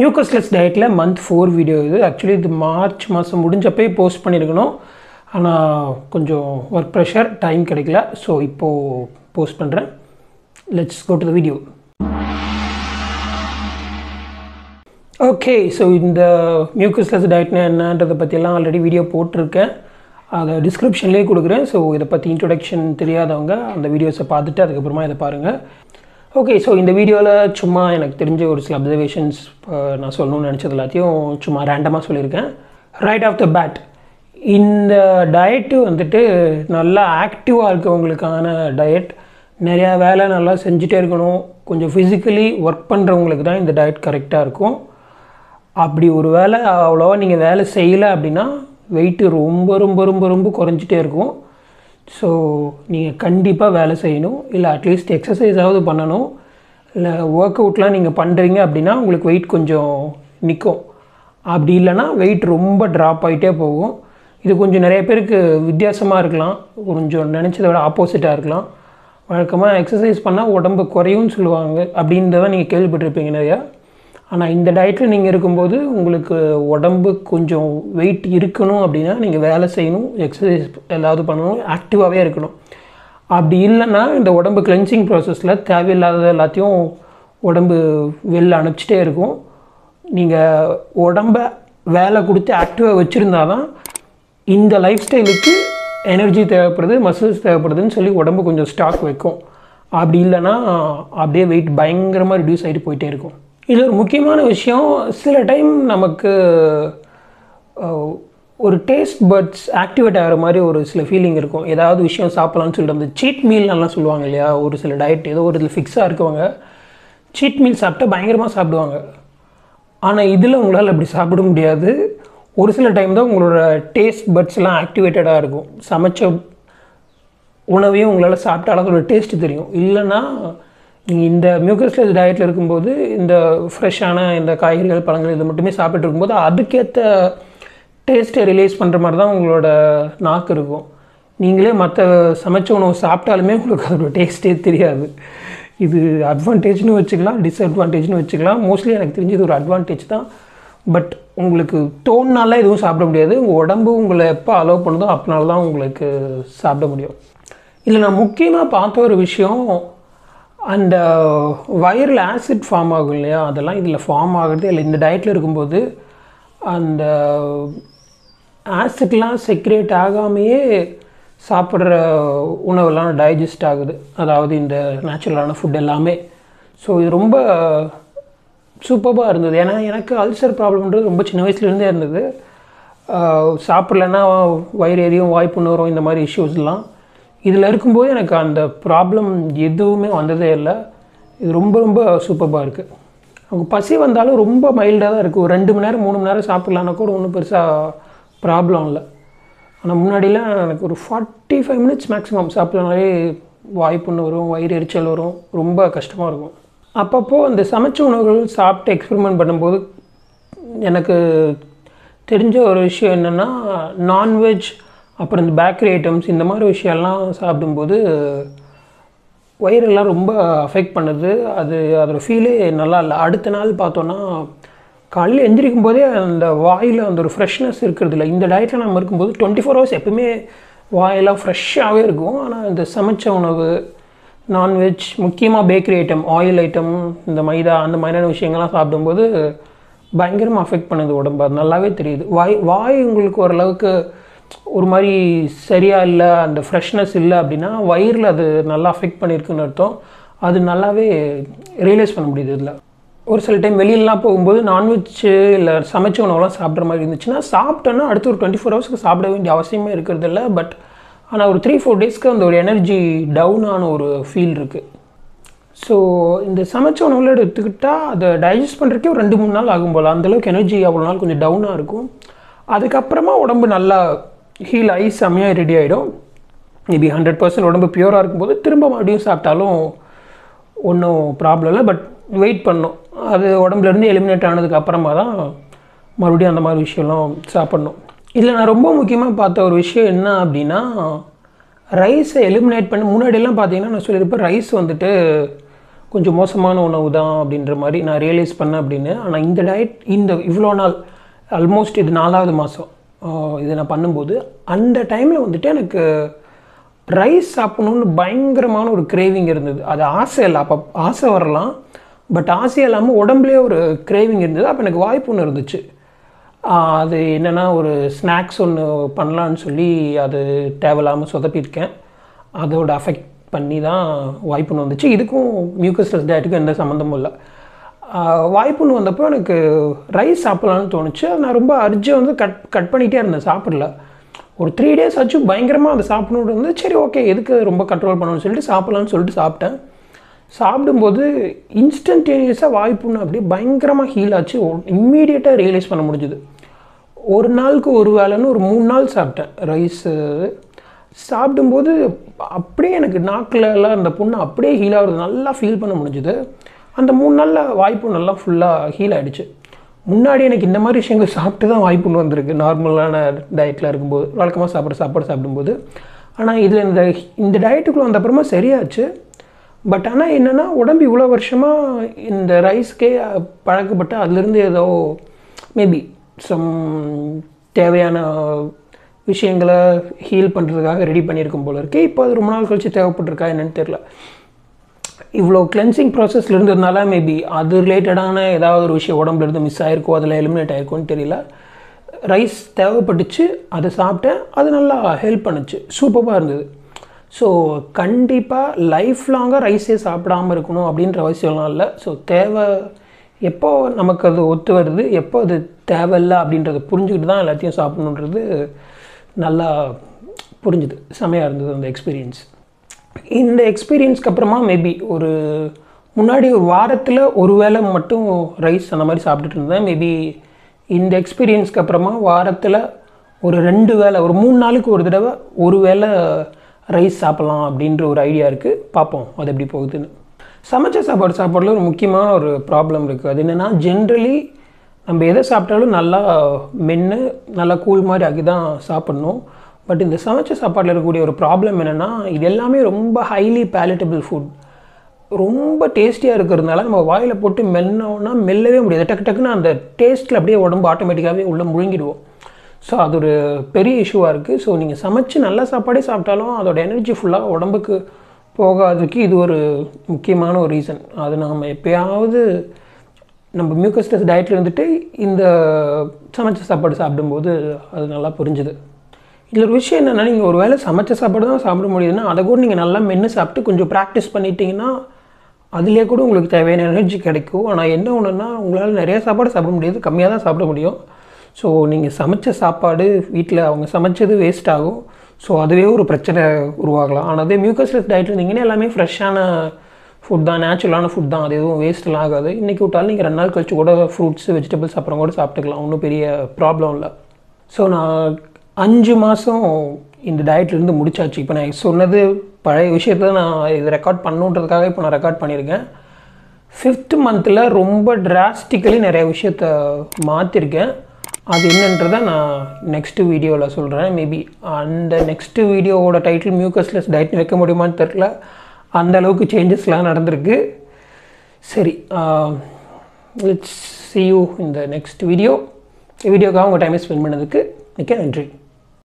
mucusless டயட்டில் month four video இது actually இது மார்ச் மாதம் முடிஞ்சப்பே போஸ்ட் பண்ணியிருக்கணும் ஆனால் கொஞ்சம் ஒர்க் ப்ரெஷர் டைம் கிடைக்கல ஸோ இப்போது போஸ்ட் பண்ணுறேன் let's go to the video okay so இந்த மியூக்கஸ்லெஸ் டயட்னா என்னன்றதை பற்றியெல்லாம் ஆல்ரெடி வீடியோ போட்டிருக்கேன் அதை டிஸ்கிரிப்ஷன்லேயே கொடுக்குறேன் ஸோ இதை பற்றி இன்ட்ரொடக்ஷன் தெரியாதவங்க அந்த வீடியோஸை பார்த்துட்டு அதுக்கப்புறமா இதை பாருங்கள் ஓகே ஸோ இந்த வீடியோவில் சும்மா எனக்கு தெரிஞ்ச ஒரு சில அப்சர்வேஷன்ஸ் நான் சொல்லணும்னு நினச்சது எல்லாத்தையும் சும்மா ரேண்டமாக சொல்லியிருக்கேன் ரைட் ஆஃப் த பேட் இந்த டயட்டு வந்துட்டு நல்லா ஆக்டிவாக இருக்கவங்களுக்கான டயட் நிறையா வேலை நல்லா செஞ்சுட்டே இருக்கணும் கொஞ்சம் ஃபிசிக்கலி ஒர்க் பண்ணுறவங்களுக்கு தான் இந்த டயட் கரெக்டாக இருக்கும் அப்படி ஒரு வேலை அவ்வளோவா நீங்கள் வேலை செய்யலை அப்படின்னா வெயிட்டு ரொம்ப ரொம்ப ரொம்ப ரொம்ப குறைஞ்சிட்டே இருக்கும் ஸோ நீங்கள் கண்டிப்பாக வேலை செய்யணும் இல்லை அட்லீஸ்ட் எக்ஸசைஸாவது பண்ணணும் இல்லை ஒர்க் அவுட்லாம் நீங்கள் பண்ணுறீங்க அப்படின்னா உங்களுக்கு வெயிட் கொஞ்சம் நிற்கும் அப்படி இல்லைன்னா வெயிட் ரொம்ப ட்ராப் ஆகிட்டே போகும் இது கொஞ்சம் நிறைய பேருக்கு வித்தியாசமாக இருக்கலாம் கொஞ்சம் நினச்சதை விட ஆப்போசிட்டாக இருக்கலாம் வழக்கமாக எக்ஸசைஸ் பண்ணால் உடம்பு குறையும்னு சொல்லுவாங்க அப்படின்றத நீங்கள் கேள்விப்பட்டிருப்பீங்க நிறையா ஆனால் இந்த டயட்டில் நீங்கள் இருக்கும்போது உங்களுக்கு உடம்பு கொஞ்சம் வெயிட் இருக்கணும் அப்படின்னா நீங்கள் வேலை செய்யணும் எக்ஸசைஸ் ஏதாவது பண்ணணும் ஆக்டிவாகவே இருக்கணும் அப்படி இல்லைன்னா இந்த உடம்பு கிளென்சிங் ப்ராசஸில் தேவையில்லாத எல்லாத்தையும் உடம்பு வெளில அனுப்பிச்சிட்டே இருக்கும் நீங்கள் உடம்ப வேலை கொடுத்து ஆக்டிவாக வச்சுருந்தா தான் இந்த லைஃப் ஸ்டைலுக்கு எனர்ஜி தேவைப்படுது மசில்ஸ் தேவைப்படுதுன்னு சொல்லி உடம்பு கொஞ்சம் ஸ்டாக் வைக்கும் அப்படி இல்லைன்னா அப்படியே வெயிட் பயங்கரமாக ரிடியூஸ் ஆகிட்டு போயிட்டே இருக்கும் இது ஒரு முக்கியமான விஷயம் சில டைம் நமக்கு ஒரு டேஸ்ட் பட்ஸ் ஆக்டிவேட் ஆகிற மாதிரி ஒரு சில ஃபீலிங் இருக்கும் ஏதாவது விஷயம் சாப்பிட்லான்னு சொல்லிட்டு அந்த சீட் மீல்லாம் சொல்லுவாங்க இல்லையா ஒரு சில டயட் ஏதோ ஒரு இதில் ஃபிக்ஸாக இருக்கவங்க சீட் மீல் சாப்பிட்டா பயங்கரமாக சாப்பிடுவாங்க ஆனால் இதில் உங்களால் அப்படி சாப்பிட முடியாது ஒரு சில டைம் தான் உங்களோட டேஸ்ட் பட்ஸ்லாம் ஆக்டிவேட்டடாக இருக்கும் சமைச்ச உணவையும் உங்களால் சாப்பிட்டாலும் அதோட டேஸ்ட்டு தெரியும் இல்லைன்னா நீங்கள் இந்த மியூக்கஸ்லெஸ் டயட்டில் இருக்கும்போது இந்த ஃப்ரெஷ்ஷான இந்த காய்கறிகள் பழங்கள் இது மட்டுமே சாப்பிட்டு இருக்கும்போது அதுக்கேற்ற டேஸ்ட்டை ரிலீஸ் பண்ணுற மாதிரி தான் உங்களோட நாக்கு இருக்கும் நீங்களே மற்ற சமைச்ச உணவு சாப்பிட்டாலுமே உங்களுக்கு அதோட டேஸ்ட்டே தெரியாது இது அட்வான்டேஜ்னு வச்சுக்கலாம் டிஸ்அட்வான்டேஜ்னு வச்சுக்கலாம் மோஸ்ட்லி எனக்கு தெரிஞ்சது ஒரு அட்வான்டேஜ் தான் பட் உங்களுக்கு தோணுனால எதுவும் சாப்பிட முடியாது உங்கள் உடம்பு உங்களை எப்போ அலோவ் பண்ணுதோ அப்பனால தான் உங்களுக்கு சாப்பிட முடியும் இதில் நான் முக்கியமாக பார்த்த ஒரு விஷயம் அந்த வயரில் ஆசிட் ஃபார்ம் ஆகும் இல்லையா அதெல்லாம் இதில் ஃபார்ம் ஆகுறது இல்லை இந்த டயட்டில் இருக்கும்போது அந்த ஆசிட்லாம் செக்ரேட் ஆகாமையே சாப்பிட்ற உணவெல்லாம் டைஜஸ்ட் ஆகுது அதாவது இந்த நேச்சுரலான ஃபுட் எல்லாமே ஸோ இது ரொம்ப சூப்பராக இருந்தது ஏன்னா எனக்கு அல்சர் ப்ராப்ளம்ன்றது ரொம்ப சின்ன வயசுலேருந்தே இருந்தது சாப்பிட்லன்னா வயிறு எரியும் வாய்ப்புண்ணு வரும் இந்த மாதிரி இஷ்யூஸ்லாம் இதில் இருக்கும்போது எனக்கு அந்த ப்ராப்ளம் எதுவுமே வந்ததே இல்லை இது ரொம்ப ரொம்ப சூப்பராக இருக்குது அவங்க பசி வந்தாலும் ரொம்ப மைல்டாக தான் இருக்குது ஒரு ரெண்டு மணி நேரம் மூணு மணி நேரம் சாப்பிட்லான்னா கூட ஒன்றும் பெருசாக ப்ராப்ளம் இல்லை ஆனால் முன்னாடிலாம் எனக்கு ஒரு ஃபார்ட்டி ஃபைவ் மினிட்ஸ் மேக்ஸிமம் சாப்பிட்லனாலே வாய்ப்புண்ணு வரும் வயிறு எரிச்சல் வரும் ரொம்ப கஷ்டமாக இருக்கும் அப்பப்போ அந்த சமைச்ச உணவுகள் சாப்பிட்டு எக்ஸ்பெரிமெண்ட் பண்ணும்போது எனக்கு தெரிஞ்ச ஒரு விஷயம் என்னென்னா நான்வெஜ் அப்புறம் இந்த பேக்கரி ஐட்டம்ஸ் இந்த மாதிரி விஷயம்லாம் சாப்பிடும்போது வயிறெல்லாம் ரொம்ப அஃபெக்ட் பண்ணுது அது அதோட ஃபீலே நல்லா இல்லை அடுத்த நாள் பார்த்தோன்னா காலையில் எந்திரிக்கும் போதே அந்த வாயில் அந்த ஒரு ஃப்ரெஷ்னஸ் இருக்கிறது இல்லை இந்த டயட்டில் நம்ம இருக்கும்போது டுவெண்ட்டி ஃபோர் ஹவர்ஸ் எப்பவுமே வாயெல்லாம் ஃப்ரெஷ்ஷாகவே இருக்கும் ஆனால் இந்த சமைச்ச உணவு நான்வெஜ் முக்கியமாக பேக்கரி ஐட்டம் ஆயில் ஐட்டம் இந்த மைதா அந்த மாதிரியான விஷயங்கள்லாம் சாப்பிடும்போது பயங்கரமாக அஃபெக்ட் பண்ணுது உடம்பு அது நல்லாவே தெரியுது வாய் வாய் உங்களுக்கு ஓரளவுக்கு ஒரு மாதிரி சரியாக இல்லை அந்த ஃப்ரெஷ்னஸ் இல்லை அப்படின்னா வயிறில் அது நல்லா அஃபெக்ட் பண்ணியிருக்குன்னு அர்த்தம் அது நல்லாவே ரியலைஸ் பண்ண முடியுது இதில் ஒரு சில டைம் வெளியிலலாம் போகும்போது நான்வெஜ் இல்லை சமைச்ச உணவுலாம் சாப்பிட்ற மாதிரி இருந்துச்சுன்னா சாப்பிட்டோன்னா அடுத்து ஒரு டுவெண்ட்டி ஃபோர் ஹவர்ஸ்க்கு சாப்பிட வேண்டிய அவசியமே இருக்கிறது இல்லை பட் ஆனால் ஒரு த்ரீ ஃபோர் டேஸ்க்கு அந்த ஒரு எனர்ஜி டவுனான ஒரு ஃபீல் இருக்குது ஸோ இந்த சமைச்ச உணவுல எடுத்துக்கிட்டால் அதை டைஜஸ்ட் பண்ணுறதுக்கே ஒரு ரெண்டு மூணு நாள் ஆகும் போல் அந்தளவுக்கு எனர்ஜி அவ்வளோ நாள் கொஞ்சம் டவுனாக இருக்கும் அதுக்கப்புறமா உடம்பு நல்லா ஹீல் ஆகி செம்மையாக ரெடி ஆகிடும் மேபி ஹண்ட்ரட் பர்சன்ட் உடம்பு பியூராக இருக்கும்போது திரும்ப மறுபடியும் சாப்பிட்டாலும் ஒன்றும் ப்ராப்ளம் இல்லை பட் வெயிட் பண்ணும் அது உடம்புலேருந்து எலிமினேட் ஆனதுக்கு அப்புறமா தான் மறுபடியும் அந்த மாதிரி விஷயம்லாம் சாப்பிட்ணும் இதில் நான் ரொம்ப முக்கியமாக பார்த்த ஒரு விஷயம் என்ன அப்படின்னா ரைஸை எலிமினேட் பண்ணி முன்னாடியெல்லாம் பார்த்தீங்கன்னா நான் சொல்லியிருப்பேன் ரைஸ் வந்துட்டு கொஞ்சம் மோசமான உணவு தான் அப்படின்ற மாதிரி நான் ரியலைஸ் பண்ணேன் அப்படின்னு ஆனால் இந்த டயட் இந்த இவ்வளோ நாள் ஆல்மோஸ்ட் இது நாலாவது மாதம் இதை நான் பண்ணும்போது அந்த டைமில் வந்துட்டு எனக்கு ரைஸ் சாப்பிடணுன்னு பயங்கரமான ஒரு கிரேவிங் இருந்தது அது ஆசை இல்லை அப்போ ஆசை வரலாம் பட் ஆசை இல்லாமல் உடம்புலேயே ஒரு கிரேவிங் இருந்தது அப்போ எனக்கு வாய்ப்பு ஒன்று இருந்துச்சு ஆஹ் அது என்னென்னா ஒரு ஸ்நாக்ஸ் ஒன்று பண்ணலான்னு சொல்லி அது தேவையில்லாமல் சொதப்பியிருக்கேன் அதோட அஃபெக்ட் பண்ணி தான் வாய்ப்புன்னு வந்துச்சு இதுக்கும் மியூக்கஸ்லஸ் டயட்டுக்கும் எந்த சம்மந்தமும் இல்லை ஆஹ் வாய்ப்புன்னு வந்தப்போ எனக்கு ரைஸ் சாப்பிட்லான்னு தோணுச்சு அது நான் ரொம்ப அர்ஜை வந்து கட் கட் பண்ணிகிட்டே இருந்தேன் சாப்பிடல ஒரு த்ரீ டேஸ் ஆச்சு பயங்கரமாக அதை சாப்பிடணுன்னு வந்து சரி ஓகே எதுக்கு ரொம்ப கண்ட்ரோல் பண்ணணும்னு சொல்லிட்டு சாப்பிட்லான்னு சொல்லிட்டு சாப்பிட்டேன் சாப்பிடும்போது இன்ஸ்டன்டேனியஸாக வாய்ப்புன்னு அப்படியே பயங்கரமாக ஹீல் ஆச்சு இம்மீடியட்டாக ரியலைஸ் பண்ண முடிஞ்சுது ஒரு நாளுக்கு ஒரு வேளைன்னு ஒரு மூணு நாள் சாப்பிட்டேன் ரைஸு சாப்பிடும்போது அப்படியே எனக்கு நாக்கில் எல்லாம் அந்த புண்ணு அப்படியே ஹீல் ஆகுறது நல்லா ஃபீல் பண்ண முடிஞ்சுது அந்த மூணு நாளில் வாய்ப்பு நல்லா ஃபுல்லாக ஹீல் ஆகிடுச்சு முன்னாடி எனக்கு இந்த மாதிரி விஷயங்கள் சாப்பிட்டு தான் வாய்ப்புன்னு வந்திருக்கு நார்மலான டயட்டில் இருக்கும்போது வழக்கமாக சாப்பிட்ற சாப்பாடு சாப்பிடும்போது ஆனால் இதில் இந்த இந்த டயட்டுக்குள்ளே வந்த அப்புறமா சரியாச்சு பட் ஆனால் என்னென்னா உடம்பு இவ்வளோ வருஷமாக இந்த ரைஸ்க்கே பழக்கப்பட்டு அதுலேருந்து ஏதோ மேபி சம் தேவையான விஷயங்களை ஹீல் பண்ணுறதுக்காக ரெடி பண்ணியிருக்கும் போல இருக்கு இப்போ அது ரொம்ப நாள் கழிச்சு தேவைப்பட்டிருக்கா என்னன்னு தெரில இவ்வளோ கிளென்சிங் ப்ராசஸில் இருந்ததுனால மேபி அது ரிலேட்டடான ஏதாவது ஒரு விஷயம் உடம்புல இருந்து மிஸ் ஆயிருக்கோ அதில் எலிமினேட் ஆயிருக்கோன்னு தெரியல ரைஸ் தேவைப்பட்டுச்சு அதை சாப்பிட்டேன் அது நல்லா ஹெல்ப் பண்ணுச்சு சூப்பராக இருந்தது ஸோ கண்டிப்பாக லைஃப் லாங்காக ரைஸே சாப்பிடாமல் இருக்கணும் அப்படின்ற அவசியம்லாம் இல்லை ஸோ தேவை எப்போ நமக்கு அது ஒத்து வருது எப்போ அது தேவையில்லை அப்படின்றத புரிஞ்சுக்கிட்டு தான் எல்லாத்தையும் சாப்பிடணுன்றது நல்லா புரிஞ்சுது செமையாக இருந்தது அந்த எக்ஸ்பீரியன்ஸ் இந்த எக்ஸ்பீரியன்ஸ்க்கு அப்புறமா மேபி ஒரு முன்னாடி ஒரு வாரத்தில் ஒரு வேளை மட்டும் ரைஸ் அந்த மாதிரி சாப்பிட்டுட்டு இருந்தேன் மேபி இந்த எக்ஸ்பீரியன்ஸ்க்கு அப்புறமா வாரத்தில் ஒரு ரெண்டு வேளை ஒரு மூணு நாளுக்கு ஒரு தடவை ஒரு வேளை ரைஸ் சாப்பிட்லாம் அப்படின்ற ஒரு ஐடியா இருக்குது பார்ப்போம் அது எப்படி போகுதுன்னு சமைச்ச சாப்பாடு சாப்பாடில் ஒரு முக்கியமான ஒரு ப்ராப்ளம் இருக்குது அது என்னென்னா ஜென்ரலி நம்ம எதை சாப்பிட்டாலும் நல்லா மென்று நல்லா கூழ் மாதிரி ஆக்கி தான் சாப்பிட்ணும் பட் இந்த சமைச்ச சாப்பாட்டில் இருக்கக்கூடிய ஒரு ப்ராப்ளம் என்னென்னா இது எல்லாமே ரொம்ப ஹைலி பேலட்டபிள் ஃபுட் ரொம்ப டேஸ்டியாக இருக்கிறதுனால நம்ம வாயில் போட்டு மெல்லோன்னா மெல்லவே முடியாது டக்கு டக்குன்னு அந்த டேஸ்ட்டில் அப்படியே உடம்பு ஆட்டோமேட்டிக்காகவே உள்ளே முழுங்கிடுவோம் ஸோ அது ஒரு பெரிய இஷ்யூவாக இருக்குது ஸோ நீங்கள் சமைச்சு நல்ல சாப்பாடே சாப்பிட்டாலும் அதோட எனர்ஜி ஃபுல்லாக உடம்புக்கு போகாததுக்கு இது ஒரு முக்கியமான ஒரு ரீசன் அது நாம் எப்பயாவது நம்ம மியூக்கஸ்டஸ் டயட்டில் இருந்துட்டு இந்த சமைச்ச சாப்பாடு சாப்பிடும்போது அது நல்லா புரிஞ்சுது இதில் ஒரு விஷயம் என்னென்னா நீங்கள் ஒரு வேளை சமைச்ச சாப்பாடு தான் சாப்பிட முடியுதுன்னா அதை கூட நீங்கள் நல்லா மென்று சாப்பிட்டு கொஞ்சம் ப்ராக்டிஸ் பண்ணிட்டீங்கன்னா அதுலேயே கூட உங்களுக்கு தேவையான எனர்ஜி கிடைக்கும் ஆனால் என்ன ஒன்றுன்னா உங்களால் நிறைய சாப்பாடு சாப்பிட முடியாது கம்மியாக தான் சாப்பிட முடியும் ஸோ நீங்கள் சமைச்ச சாப்பாடு வீட்டில் அவங்க சமைச்சது வேஸ்ட் ஆகும் ஸோ அதுவே ஒரு பிரச்சனை உருவாகலாம் ஆனால் அதே மியூக்கஸ்லெஸ் டயட் இருந்தீங்கன்னா எல்லாமே ஃப்ரெஷ்ஷான ஃபுட் தான் நேச்சுரலான ஃபுட் தான் அது எதுவும் வேஸ்ட்லாம் ஆகாது இன்றைக்கி விட்டாலும் நீங்கள் ரெண்டு நாள் கழிச்சு கூட ஃப்ரூட்ஸ் வெஜிடபிள்ஸ் அப்புறம் கூட சாப்பிட்டுக்கலாம் ஒன்றும் பெரிய ப்ராப்ளம் இல்லை ஸோ நான் அஞ்சு மாதம் இந்த டயட்லேருந்து முடிச்சாச்சு இப்போ நான் சொன்னது பழைய விஷயத்த நான் இது ரெக்கார்ட் பண்ணுன்றதுக்காக இப்போ நான் ரெக்கார்ட் பண்ணியிருக்கேன் ஃபிஃப்த் மந்தில் ரொம்ப டிராஸ்டிக்கலி நிறைய விஷயத்த மாற்றிருக்கேன் அது என்னன்றதை நான் நெக்ஸ்ட்டு வீடியோவில் சொல்கிறேன் மேபி அந்த நெக்ஸ்ட்டு வீடியோவோட டைட்டில் மியூக்கஸ்லெஸ் டயட் வைக்க முடியுமான்னு தெரில அந்த அளவுக்கு சேஞ்சஸ்லாம் நடந்திருக்கு சரி லெட்ஸ் சி யூ இந்த நெக்ஸ்ட் வீடியோ வீடியோக்காக உங்கள் டைமை ஸ்பெண்ட் பண்ணதுக்கு மிக்க நன்றி